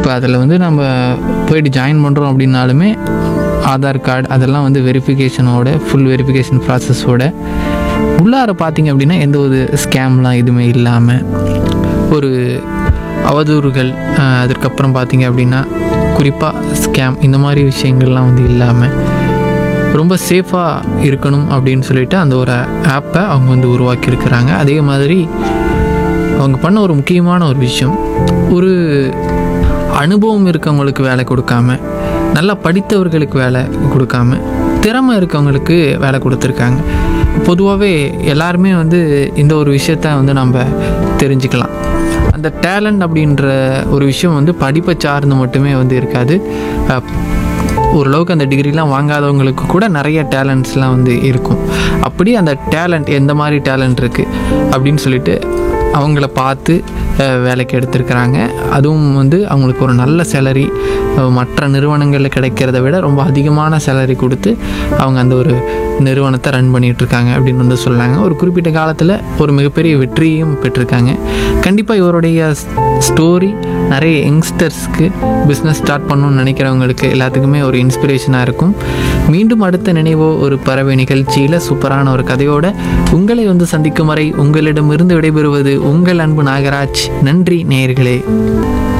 இப்போ அதில் வந்து நம்ம போயிட்டு ஜாயின் பண்ணுறோம் அப்படின்னாலுமே ஆதார் கார்டு அதெல்லாம் வந்து வெரிஃபிகேஷனோட ஃபுல் வெரிஃபிகேஷன் ப்ராசஸோட உள்ளார பார்த்தீங்க அப்படின்னா எந்த ஒரு ஸ்கேம்லாம் எதுவுமே இல்லாமல் ஒரு அவதூறுகள் அஹ், அதற்கப்புறம் பார்த்தீங்க அப்படின்னா குறிப்பாக ஸ்கேம் இந்த மாதிரி விஷயங்கள்லாம் வந்து இல்லாமல் ரொம்ப சேஃபாக இருக்கணும் அப்படின்னு சொல்லிட்டு அந்த ஒரு ஆப்பை அவங்க வந்து உருவாக்கியிருக்கிறாங்க அதே மாதிரி அவங்க பண்ண ஒரு முக்கியமான ஒரு விஷயம் ஒரு அனுபவம் இருக்கவங்களுக்கு வேலை கொடுக்காம நல்லா படித்தவர்களுக்கு வேலை கொடுக்காம திறமை இருக்கவங்களுக்கு வேலை கொடுத்துருக்காங்க பொதுவாகவே எல்லாருமே வந்து இந்த ஒரு விஷயத்த வந்து நம்ம தெரிஞ்சுக்கலாம் அந்த டேலண்ட் அப்படின்ற ஒரு விஷயம் வந்து படிப்பை சார்ந்து மட்டுமே வந்து இருக்காது அஹ், ஓரளவுக்கு அந்த டிகிரிலாம் வாங்காதவங்களுக்கு கூட நிறைய டேலண்ட்ஸ்லாம் வந்து இருக்கும் அப்படி அந்த டேலண்ட் எந்த மாதிரி டேலண்ட் இருக்குது அப்படின்னு சொல்லிட்டு அவங்கள பார்த்து அஹ், வேலைக்கு எடுத்திருக்கிறாங்க அதுவும் வந்து அவங்களுக்கு ஒரு நல்ல சேலரி மற்ற நிறுவனங்களில் கிடைக்கிறத விட ரொம்ப அதிகமான சேலரி கொடுத்து அவங்க அந்த ஒரு நிறுவனத்தை ரன் பண்ணிட்டு இருக்காங்க அப்படின்னு வந்து சொல்லாங்க ஒரு குறிப்பிட்ட காலத்தில் ஒரு மிகப்பெரிய வெற்றியும் பெற்றிருக்காங்க கண்டிப்பாக இவருடைய ஸ்டோரி நிறைய யங்ஸ்டர்ஸ்க்கு பிஸ்னஸ் ஸ்டார்ட் பண்ணணும்னு நினைக்கிறவங்களுக்கு எல்லாத்துக்குமே ஒரு இன்ஸ்பிரேஷனாக இருக்கும் மீண்டும் அடுத்த நினைவோ ஒரு பறவை நிகழ்ச்சியில் சூப்பரான ஒரு கதையோட உங்களை வந்து சந்திக்கும் வரை உங்களிடமிருந்து விடைபெறுவது உங்கள் அன்பு நாகராஜ் நன்றி நேயர்களே